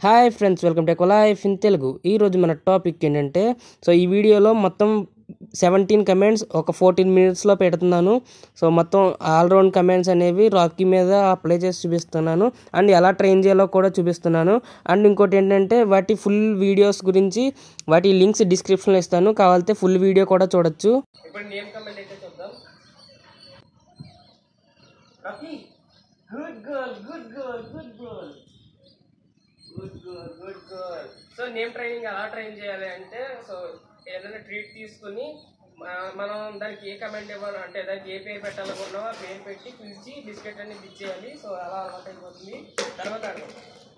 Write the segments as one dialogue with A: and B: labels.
A: Hi friends welcome to life in Telugu ఈరోజు మన topic ఏంటంటే సో ఈ వీడియోలో మొత్తం సెవెంటీన్ కమెంట్స్ ఒక ఫోర్టీన్ మినిట్స్లో పెడుతున్నాను సో మొత్తం ఆల్రౌండ్ కమెంట్స్ అనేవి రాకీ మీద అప్లై చేసి చూపిస్తున్నాను అండ్ ఎలా ట్రైన్ చేయాలో కూడా చూపిస్తున్నాను అండ్ ఇంకోటి ఏంటంటే వాటి ఫుల్ వీడియోస్ గురించి వాటి లింక్స్ డిస్క్రిప్షన్లో ఇస్తాను కావాలంటే ఫుల్ వీడియో కూడా చూడొచ్చు ఇప్పుడు నేమ్ కమెంట్ అయితే చూద్దాం Rocky good girl good girl good girl good good good good so name training ఎలా ట్రైన్ చేయాలి అంటే సో ఏదైనా ట్రీట్ తీసుకుని మ- మనం దానికి ఏ కమెంట్ ఇవ్వాలి అంటే దానికి ఏ పేరు పెట్టాలనుకున్నామో ఆ పేరు పెట్టి పిలిచి బిస్కెట్ అనేది ఇచ్చేయాలి సో అలా అలవాటు అయిపోతుంది తర్వాత అడగం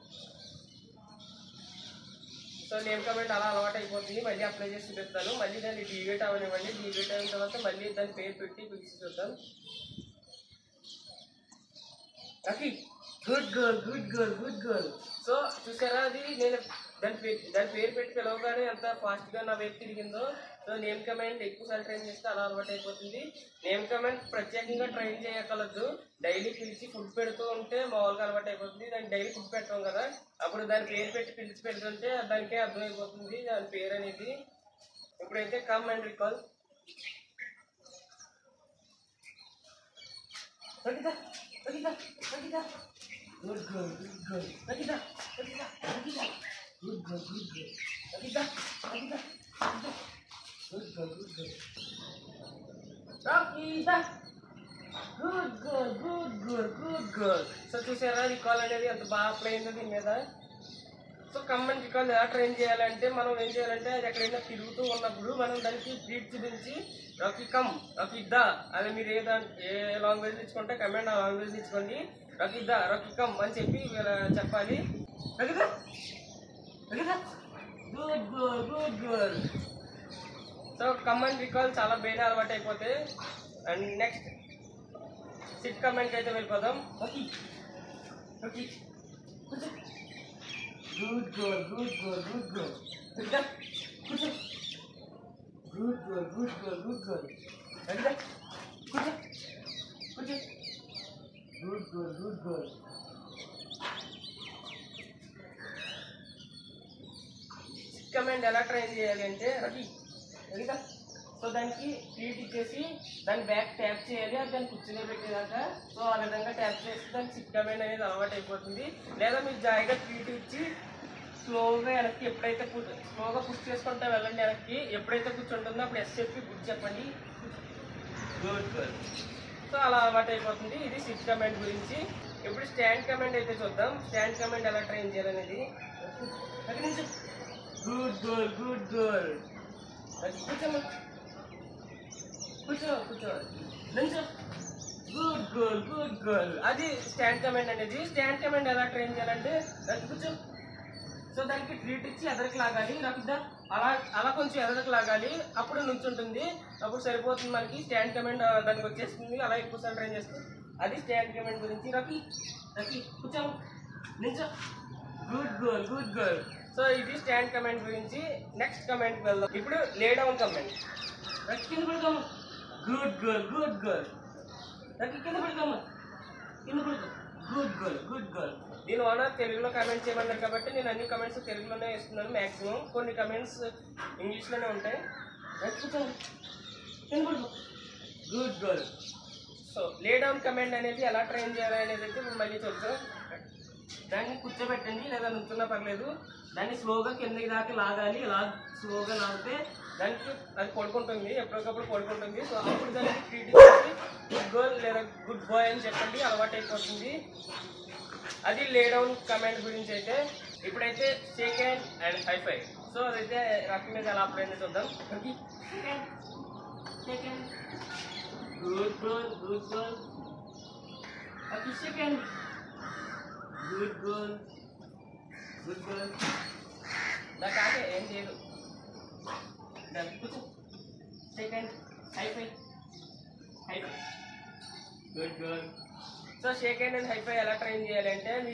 A: సో నేమ్ కమెంట్ అలా అలవాటు అయిపోతుంది మళ్ళీ అప్లై చేసి చూపిస్తాను మళ్ళీ దాన్ని డివేట్ అవనివ్వండి డివేట్ అయిన తర్వాత మళ్ళీ దాని పేరు పెట్టి పిలిచి చూద్దాం okay good girl good girl good girl so చూసారా అది నేను దాని పేరు దాని పేరు పెట్టి పిలవగానే ఎంత ఫాస్ట్గా నా వైపు తిరిగిందో సో నేమ్ కమెంట్ ఎక్కువసార్లు ట్రైన్ చేస్తే అలా అలవాటు అయిపోతుంది నేమ్ కమెంట్ ప్రత్యేకంగా ట్రైన్ చేయగలదు డైలీ పిలిచి ఫుడ్ పెడుతూ ఉంటే మామూలుగా అలవాటు అయిపోతుంది దాన్ని డైలీ ఫుడ్ పెట్టాం కదా అప్పుడు దాని పేరు పెట్టి పిలిచి పెడుతుంటే దానికే అర్థమైపోతుంది దాని పేరు అనేది ఇప్పుడైతే come and recall Rakita, Rakita, Rakita. Good girl, good girl. Rakita, Rakita, Rakita. Good girl, good girl. Rakita, Rakita, Rakita. Good girl, good girl. Rakita. Good girl good girl good girl so చూసారా recall అనేది ఎంత బాగా apply అయిందో దీని మీద so కమ్మని recall ఎలా train చేయాలంటే మనం ఏం చేయాలంటే అది ఎక్కడైనా తిరుగుతూ ఉన్నప్పుడు మనం దానికి ట్రీట్ చూపించి రాకీ కమ్ రాకీ దా అది మీరు ఏ దాని ఏ లాంగ్వేజ్ ఇచ్చుకుంటే కమెంట్ ఆ లాంగ్వేజ్ ఇచ్చుకోండి రాకీ దా రాకీ కమ్ అని చెప్పి వీళ్ళ చెప్పాలి రకిదా రకిదా good girl good girl so command recall చాలా బేనే అలవాటు అయిపోతాయి అండ్ నెక్స్ట్ సిట్ కమెంట్ అయితే వెళ్ళిపోదాం ఓకే ఓకే కూర్చో good girl good girl good girl కూర్చో కూర్చో good girl good girl good girl కూర్చో కూర్చో good girl good girl command ఎలా ట్రైన్ చేయాలి అంటే రవి రవిగా సో దానికి ట్రీట్ ఇచ్చేసి దాని బ్యాక్ ట్యాప్ చేయాలి అది దాన్ని కూర్చుని పెట్టేదాకా సో ఆ విధంగా ట్యాప్ చేసి దానికి సిట్ కమెంట్ అనేది అలవాటు అయిపోతుంది లేదా మీరు జాయిగా ట్రీట్ ఇచ్చి స్లోగా వెనక్కి ఎప్పుడైతే స్లోగా పుష్ చేసుకుంటా వెళ్ళండి వెనక్కి ఎప్పుడైతే కూర్చుంటుందో అప్పుడు ఎస్ చెప్పి గుడ్ చెప్పండి గుడ్ గుడ్ సో అలా అలవాటు అయిపోతుంది ఇది సిట్ కమెంట్ గురించి ఇప్పుడు స్టాండ్ కమెంట్ అయితే చూద్దాం స్టాండ్ కమెంట్ ఎలా ట్రైన్ చేయాలనేది గుడ్ గర్ల్ గుడ్ గర్ల్ కూర్చోమ్మా కూర్చో కూర్చో నుంచో గుడ్ గర్ల్ గుడ్ గర్ల్ అది స్టాండ్ కమెంట్ అనేది స్టాండ్ కమెంట్ ఎలా ట్రైన్ చేయాలంటే దానికి కూర్చో సో దానికి ట్రీట్ ఇచ్చి ఎదరికి లాగాలి నాకు ఇద్దా అలా అలా కొంచెం ఎదరికి లాగాలి అప్పుడు నుంచుంటుంది అప్పుడు సరిపోతుంది మనకి స్టాండ్ కమెంట్ దానికి వచ్చేస్తుంది అలా ఎక్కువ సార్లు ట్రైన్ చేస్తే అది స్టాండ్ కమెంట్ గురించి రకి రకి కూర్చో నించో good girl good girl so ఇది స్టాండ్ కమెంట్ గురించి నెక్స్ట్ కమెంట్ వెళ్దాం ఇప్పుడు లే డౌన్ కమెంట్ రకి కింద పడుకోము good girl good girl Rocky కింద పడుకోము కింద పడుకో గుడ్ గర్ల్ గుడ్ గర్ల్ దీని ఓనర్ తెలుగులో కమెంట్ చేయమన్నారు కాబట్టి నేను అన్ని కమెంట్స్ తెలుగులోనే ఇస్తున్నాను మాక్సిమం కొన్ని కమెంట్స్ ఇంగ్లీష్లోనే ఉంటాయి రకి కూర్చోండి కింద పడుకో good girl so lay down command అనేది ఎలా ట్రైన్ చేయాలి అనేది అయితే ఇప్పుడు మళ్ళీ చూద్దాం దాన్ని కూర్చోబెట్టండి లేదా నుంచున్నా పర్లేదు దాన్ని స్లోగా కిందకి దాకా లాగాలి ఇలా స్లోగా లాగితే దానికి అది పడుకుంటుంది ఎప్పటికప్పుడు పడుకుంటుంది సో అప్పుడు దానికి ట్రీట్ ఇచ్చేసి గుడ్ గర్ల్ లేదా గుడ్ బాయ్ అని చెప్పండి అలవాటు అయిపోతుంది అది లే డౌన్ కమాండ్ గురించి అయితే ఇప్పుడైతే shake hand and high five so అదైతే రకం మీద ఎలా అప్లై అయిందో చూద్దాం shake hand Good girl, good girl. Happy second. Good girl. Good girl. నా కాకే ఏం చేయదు దాన్ని కూర్చో second high five high five good girl so shake hand and high five ఎలా ట్రైన్ చేయాలంటే మీ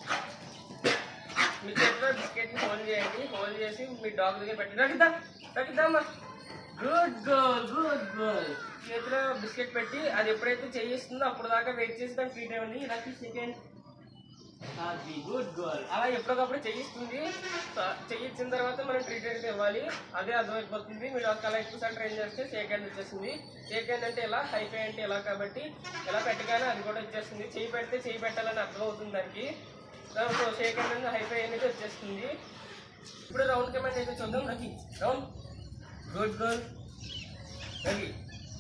A: మీ చేతిలో బిస్కెట్ని హోల్డ్ చేయండి హోల్డ్ చేసి మీ డాగ్ దగ్గర పెట్టి రకిద్దా రకిద్దామా గుడ్ గర్ల్ గుడ్ గర్ల్ చేతిలో బిస్కెట్ పెట్టి అది ఎప్పుడైతే చేయిస్తుందో అప్పుడు దాకా వెయిట్ చేసి దాన్ని ట్రీట్ అవ్వండి రకి సెకండ్ అది గుడ్ గర్ల్ అలా ఎప్పటికప్పుడు చేయిస్తుంది చేయించిన తర్వాత మనం ట్రీట్మెంట్ ఇవ్వాలి అదే అర్థమైపోతుంది మీరు ఒక అలా ఎక్కువ సార్లు ట్రైన్ చేస్తే షేక్ హ్యాండ్ వచ్చేస్తుంది షేక్ హ్యాండ్ అంటే ఇలా హైఫై అంటే ఇలా కాబట్టి ఇలా పెట్టగానే అది కూడా వచ్చేస్తుంది చేయి పెడితే చేయి పెట్టాలని అర్థమవుతుంది దానికి సో షేక్ హ్యాండ్ అనేది హైఫై అనేది వచ్చేస్తుంది ఇప్పుడు రౌండ్ కమాండ్ అయితే చూద్దాం Rocky round good girl Ravi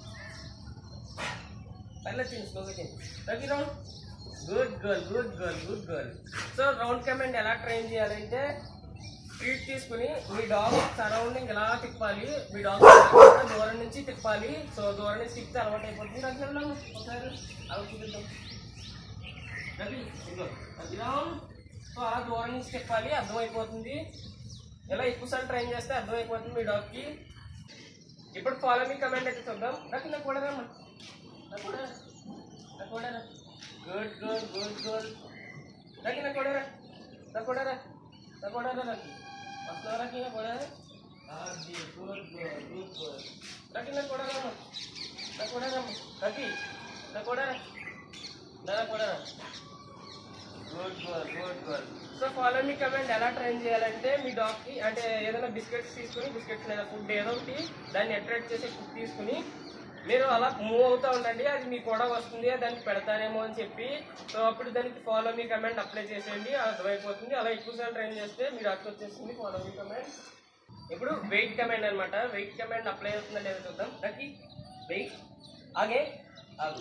A: పైన తీసుకో Ravi round good girl good girl good girl so round command ఎలా ట్రైన్ చేయాలంటే ట్రీట్ తీసుకుని మీ డాగ్ సరౌండింగ్ ఎలా తిప్పాలి మీ డాగ్ దూరం నుంచి తిప్పాలి సో దూరం నుంచి తిప్పితే అలవాటు అయిపోతుంది రవి వెళ్దాం ఒకసారి అలా చూపిద్దాం రవి ఇదిగో రవి రౌండ్ సో అలా దూరం నుంచి తిప్పాలి అర్థమైపోతుంది ఇలా ఎక్కువసార్లు ట్రైన్ చేస్తే అర్థమైపోతుంది మీ డాగ్కి ఇప్పుడు ఫాలో మీ కమాండ్ అయితే చూద్దాం నాకు నాకు కూడా రమ్మా నాకు కూడా రా. నాకు కూడా రా. గుడ్ గుడ్ గుడ్ గుడ్ నాకు నాకు కూడా రా. నాకు కూడా రా. నాకు కూడా రా నాకు వస్తున్నారా నాకు నాకు కూడా రా. అది గుడ్ గుడ్ గుడ్ గుడ్ నాకు నాకు కూడా రమ్మా నాకు కూడా రమ్మా నాకు నాకు కూడా రా. నాకు కూడా రా. Good good good good so follow me command ఎలా ట్రైన్ చేయాలంటే మీ డాగ్ కి అంటే ఏదైనా బిస్కెట్స్ తీసుకుని బిస్కెట్స్ లేదా ఫుడ్ ఏదో ఒకటి దాన్ని అట్రాక్ట్ చేసే ఫుడ్ తీసుకుని మీరు అలా మూవ్ అవుతూ ఉండండి అది మీకు కూడా వస్తుంది దానికి పెడతారేమో అని చెప్పి సో అప్పుడు దానికి ఫాలో మీ కమాండ్ అప్లై చేసేయండి అది అర్థమైపోతుంది అలా ఎక్కువసార్లు ట్రైన్ చేస్తే మీ డాక్టర్ వచ్చేస్తుంది ఫాలో మీ కమాండ్ ఇప్పుడు వెయిట్ కమాండ్ అన్నమాట వెయిట్ కమాండ్ అప్లై అవుతుందో లేదో చూద్దాం దానికి వెయిట్ ఆగే ఆగు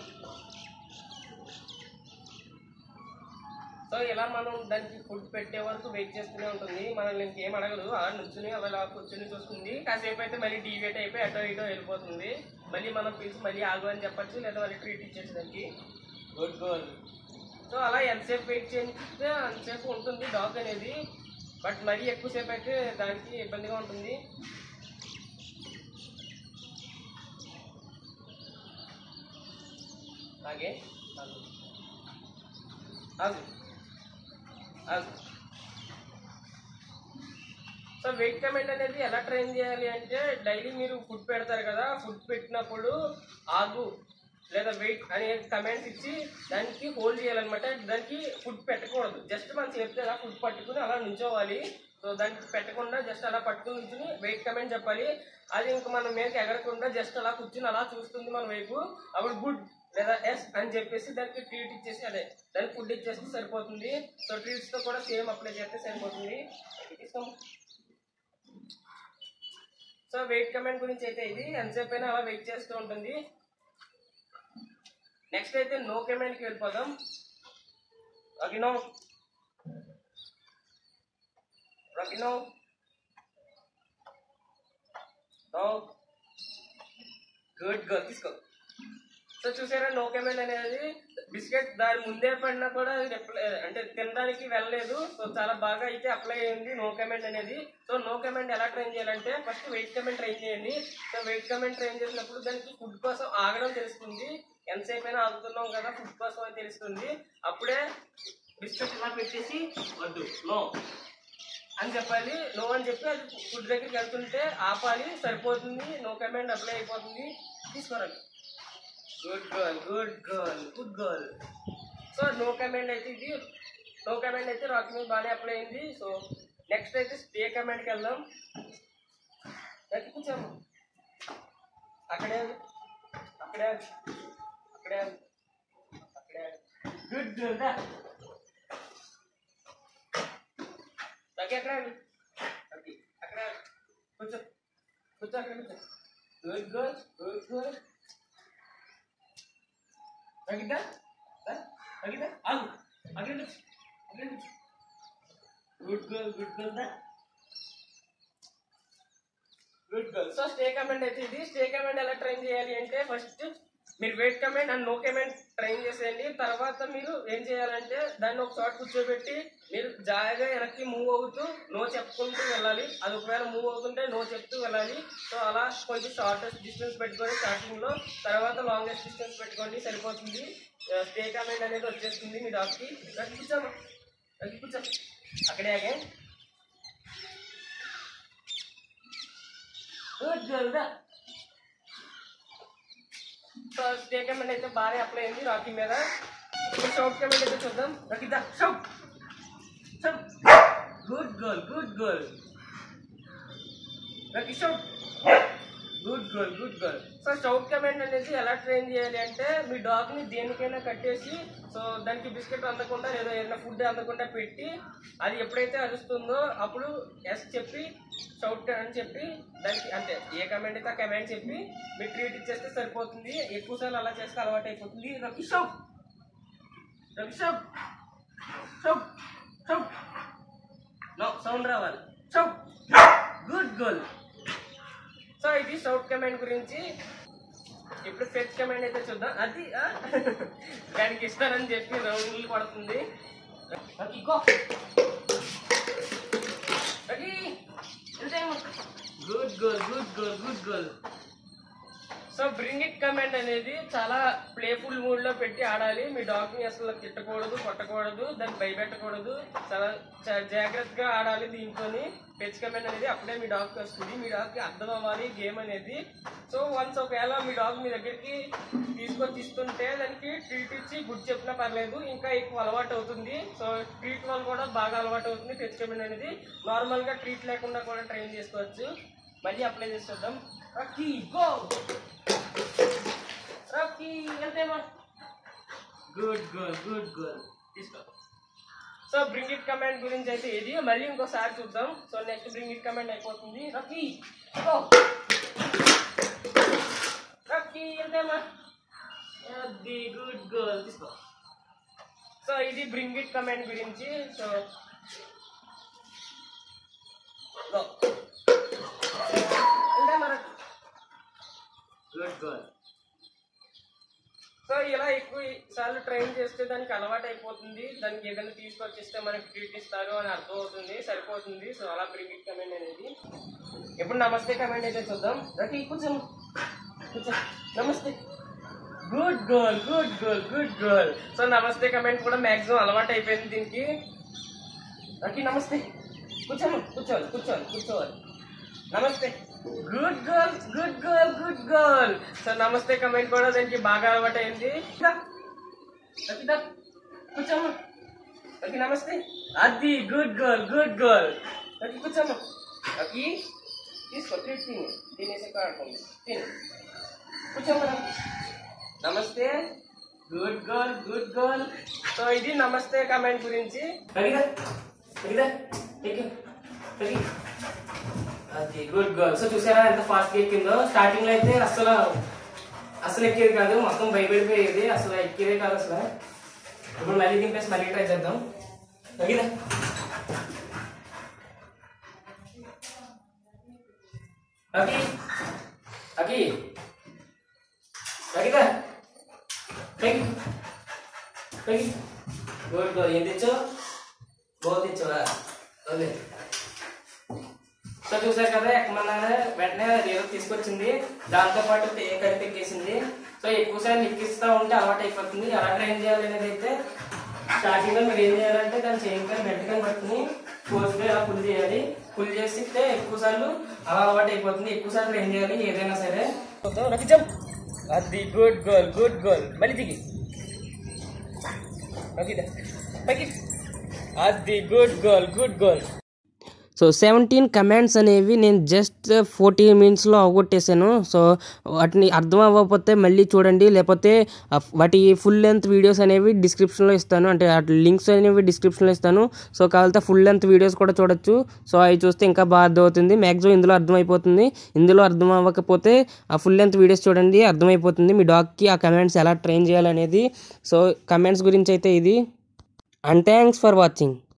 A: సో ఇలా మనం దానికి ఫుడ్ పెట్టే వరకు వెయిట్ చేస్తూనే ఉంటుంది మనల్ని ఇంకేం అడగదు అలా నుంచుని అలా కూర్చుని చూస్తుంది కాసేపు అయితే మళ్ళీ డీవేట్ అయిపోయి అటో ఇటో వెళ్ళిపోతుంది మళ్ళీ మనం పిలిచి మళ్ళీ ఆగు అని చెప్పచ్చు లేదా మళ్ళీ ట్రీట్ ఇచ్చేసి దానికి గుడ్ గోల్ సో అలా ఎంతసేపు వెయిట్ చేస్తే అంతసేపు ఉంటుంది డాగ్ అనేది బట్ మరీ ఎక్కువసేపు అయితే దానికి ఇబ్బందిగా ఉంటుంది అలాగే ఆగు. ఆగు ఆగు. సో వెయిట్ కమెంట్ అనేది ఎలా ట్రైన్ చేయాలి అంటే డైలీ మీరు ఫుడ్ పెడతారు కదా ఫుడ్ పెట్టినప్పుడు ఆగు లేదా వెయిట్ అనే కమెంట్స్ ఇచ్చి దానికి హోల్డ్ చేయాలన్నమాట దానికి ఫుడ్ పెట్టకూడదు జస్ట్ మనం చెప్తే అలా ఫుడ్ పట్టుకుని అలా నుంచోవాలి సో దానికి పెట్టకుండా జస్ట్ అలా పట్టుకుని నుంచుని వెయిట్ కమెంట్ చెప్పాలి అది ఇంకా మన మీదకి ఎగరకుండా జస్ట్ అలా కూర్చుని అలా చూస్తుంది మన వైపు అప్పుడు గుడ్ లేదా ఎస్ అని చెప్పేసి దానికి ట్రీట్ ఇచ్చేసి అదే దానికి ఫుడ్ ఇచ్చేస్తే సరిపోతుంది సో ట్రీట్స్ తో కూడా సేమ్ అప్లై చేస్తే సరిపోతుంది తీసుకో సో వెయిట్ కమెంట్ గురించి అయితే ఇది ఎంతసేపు అయినా అలా వెయిట్ చేస్తూ ఉంటుంది నెక్స్ట్ అయితే నో కమెంట్కి వెళ్ళిపోదాం రకినో రకినో నో గుడ్ గర్ల్ తీసుకో సో చూసారా నో కమెంట్ అనేది బిస్కెట్ దాని ముందే పడినా కూడా అది reply- అంటే తినడానికి వెళ్ళలేదు సో చాలా బాగా అయితే అప్లై అయింది నో కమెంట్ అనేది సో నో కమెంట్ ఎలా ట్రైన్ చేయాలంటే ఫస్ట్ వెయిట్ కమెంట్ ట్రైన్ చేయండి సో వెయిట్ కమెంట్ ట్రైన్ చేసినప్పుడు దానికి ఫుడ్ కోసం ఆగడం తెలుస్తుంది ఎంతసేపు అయినా ఆగుతున్నాం కదా ఫుడ్ కోసం అని తెలుస్తుంది అప్పుడే బిస్కెట్ ఇలా పెట్టేసి వద్దు నో అని చెప్పాలి నో అని చెప్పి అది ఫుడ్ దగ్గరికి వెళ్తుంటే ఆపాలి సరిపోతుంది నో కమెంట్ అప్లై అయిపోతుంది తీసుకోరండి good girl good girl good girl so no command అయితే ఇది నో కమెంట్ అయితే రాక్ మీద బాగానే అప్లై అయింది సో నెక్స్ట్ అయితే స్టే కమెంట్కి వెళ్దాం ఎక్కడ కూర్చోము అక్కడే ఆగు. అక్కడే ఆగు. అక్కడే ఆగు. అక్కడే గుడ్ గర్ల్ దా నాకు ఎక్కడ ఆగు. అది అక్కడ ఆగు. కూర్చో కూర్చో అక్కడ కూర్చో గుడ్ గర్ల్ గుడ్ గర్ల్ తగ్గిద్దా తగ్గిద్దా ఆగు అక్కడ అక్కడ గుడ్ గర్ల్ గుడ్ గర్ల్ దా good girl so stay command అయితే ఇది స్టే కమెంట్ ఎలా ట్రైన్ చేయాలి అంటే ఫస్ట్ మీరు wait command and no command train చేసేయండి తర్వాత మీరు ఏం చేయాలంటే దాన్ని ఒక చోట కూర్చోబెట్టి మీరు జాగ్రత్తగా వెనక్కి మూవ్ అవుతూ నో చెప్పుకుంటూ వెళ్ళాలి అది ఒకవేళ మూవ్ అవుతుంటే నో చెప్తూ వెళ్ళాలి సో అలా కొంచెం షార్టెస్ట్ డిస్టెన్స్ పెట్టుకొని స్టార్టింగ్ లో తర్వాత లాంగెస్ట్ డిస్టెన్స్ పెట్టుకోండి సరిపోతుంది స్టే కమెంట్ అనేది వచ్చేస్తుంది మీ డాగ్కి నాకు కూర్చోమా నాకు కూర్చో అక్కడే ఆగే గుడ్ గర్ల్ దా సో స్టే కమెంట్ అయితే బాగా అప్లై అయింది రాకీ మీద ఇప్పుడు షౌట్ కమెంట్ అయితే చూద్దాం రకిద్దా shout good girl good girl shout good girl good girl so shout command అనేది ఎలా ట్రైన్ చేయాలి అంటే మీ డాగ్ ని దేనికైనా కట్టేసి సో దానికి బిస్కెట్ అందకుండా లేదా ఏదైనా ఫుడ్ అందకుండా పెట్టి అది ఎప్పుడైతే అరుస్తుందో అప్పుడు ఎస్ చెప్పి షౌట్ అని చెప్పి దానికి అంటే ఏ కమాండ్ అయితే ఆ కమాండ్ చెప్పి మీరు ట్రీట్ ఇచ్చేస్తే సరిపోతుంది ఎక్కువసార్లు అలా చేస్తే అలవాటు అయిపోతుంది Rocky shout Rocky shout shout shout no sound రావాలి షౌట్ గుడ్ గర్ల్ సో ఇది షౌట్ కమాండ్ గురించి ఇప్పుడు ఫెచ్ కమాండ్ అయితే చూద్దాం అది ఆ, దానికి ఇస్తానని చెప్పి రౌండ్లు పడుతుంది ఓకే, go. ఓకే, వెళ్తాము. Good girl good girl good girl so bring it command అనేది చాలా ప్లేఫుల్ మూడ్ లో పెట్టి ఆడాలి మీ డాగ్ ని అసలు తిట్టకూడదు కొట్టకూడదు దాన్ని భయపెట్టకూడదు చాలా చా- జాగ్రత్తగా ఆడాలి దీంతోని పెచ్ కమాండ్ అనేది అప్పుడే మీ డాగ్ కి వస్తుంది మీ డాగ్ కి అర్థం అవ్వాలి గేమ్ అనేది సో వన్స్ ఒకవేళ మీ డాగ్ మీ దగ్గరికి తీసుకొచ్చి ఇస్తుంటే దానికి ట్రీట్ ఇచ్చి గుడ్ చెప్పినా పర్లేదు ఇంకా ఎక్కువ అలవాటు అవుతుంది సో ట్రీట్ వల్ల కూడా బాగా అలవాటు అవుతుంది పెచ్ కమాండ్ అనేది నార్మల్ గా ట్రీట్ లేకుండా కూడా ట్రైన్ చేసుకోవచ్చు మళ్ళీ అప్లై చేసేద్దాం రక్కీ గో రక్కీ వెళ్తేమా గుడ్ గర్ల్ గుడ్ గర్ల్ తీసుకో సో బ్రింగ్ ఇట్ కమాండ్ గురించి అయితే ఇది మళ్ళీ ఇంకోసారి చూద్దాం so next bring it command అయిపోతుంది రక్కీ గో రక్కీ వెళ్తేమా అది గుడ్ గర్ల్ తీసుకో సో ఇది బ్రింగ్ ఇట్ కమాండ్ గురించి సో గో వెళ్తేమా రక్కీ గుడ్ గర్ల్ సో ఇలా ఎక్కువ సార్లు ట్రైన్ చేస్తే దానికి అలవాటు అయిపోతుంది దానికి ఏదైనా తీసుకొచ్చిస్తే మనకి ట్రీట్ ఇస్తారు అని అర్థం అవుతుంది సరిపోతుంది సో అలా బ్రింగ్ ఇట్ కమెంట్ అనేది ఇప్పుడు నమస్తే కమెంట్ అయితే చూద్దాం రకి కూర్చో కూర్చో నమస్తే good girl good girl good girl so నమస్తే కమెంట్ కూడా మాక్సిమం అలవాటు అయిపోయింది దీనికి రకి నమస్తే కూర్చోము కూర్చోవాలి కూర్చోవాలి కూర్చోవాలి నమస్తే good girl good girl good girl so నమస్తే కమెంట్ కూడా దానికి బాగా అలవాటు అయింది కూర్చోమ్మా ఓకే నమస్తే అది good girl good girl okay కూర్చోమ్మా ఓకే తీసుకో ట్రీట్ తిని తినేసి కాడుకోండి తిని కూర్చోమ్మా నమస్తే good girl good girl so ఇది నమస్తే కమెంట్ గురించి అడిగా అడిగా అడిగి అది గుడ్ గర్ల్ సో చూసారా ఎంత ఫాస్ట్ ఎక్కిందో స్టార్టింగ్ లో అయితే అసలు అసలు ఎక్కేది కాదు మొత్తం భయపడిపోయేది అసలు ఎక్కేదే కాదు అసలు ఇప్పుడు మళ్ళీ దింపేసి మళ్ళీ ట్రై చేద్దాం తగ్గిదా అకి అకి తగ్గిదా తగ్గి తగ్గి గుడ్ గర్ల్ ఏం తెచ్చావు బాగా తెచ్చావా అదే సో చూసారు కదా ఎక్కమన్నానే వెంటనే అది ఏదో తీసుకొచ్చింది దాంతో పాటు ఏ కడితే ఎక్కేసింది సో ఎక్కువసార్లు ఎక్కిస్తా ఉంటే అలవాటు అయిపోతుంది ఎలా ట్రైన్ చేయాలి అనేది అయితే స్టార్టింగ్ లో మీరు ఏం చేయాలంటే దాని చేయగా గట్టిగా పట్టుకుని ఫోర్స్గా ఇలా పుల్ చేయాలి పుల్ చేస్తే ఎక్కువ సార్లు అలా అలవాటు అయిపోతుంది ఎక్కువ సార్లు ట్రైన్ చేయాలి ఏదైనా సరే అది గుడ్ గర్ల్ గుడ్ గర్ల్ మళ్ళీ దిగి అది good girl good girl
B: so seventeen commands అనేవి నేను జస్ట్ ఫోర్టీ మినిట్స్లో అవగొట్టేశాను సో వాటిని అర్థం అవ్వకపోతే మళ్ళీ చూడండి లేకపోతే ఆ వాటి ఫుల్ లెంత్ వీడియోస్ అనేవి డిస్క్రిప్షన్లో ఇస్తాను అంటే వాటి లింక్స్ అనేవి డిస్క్రిప్షన్లో ఇస్తాను సో కావాలంటే ఫుల్ లెంత్ వీడియోస్ కూడా చూడొచ్చు సో అవి చూస్తే ఇంకా బాగా అర్థమవుతుంది మ్యాక్సిమం ఇందులో అర్థమైపోతుంది ఇందులో అర్థం అవ్వకపోతే ఆ ఫుల్ లెంత్ వీడియోస్ చూడండి అర్థమైపోతుంది మీ డాగ్కి ఆ కమాండ్స్ ఎలా ట్రైన్ చేయాలనేది సో కమాండ్స్ గురించి అయితే ఇది అండ్ థ్యాంక్స్ ఫర్ వాచింగ్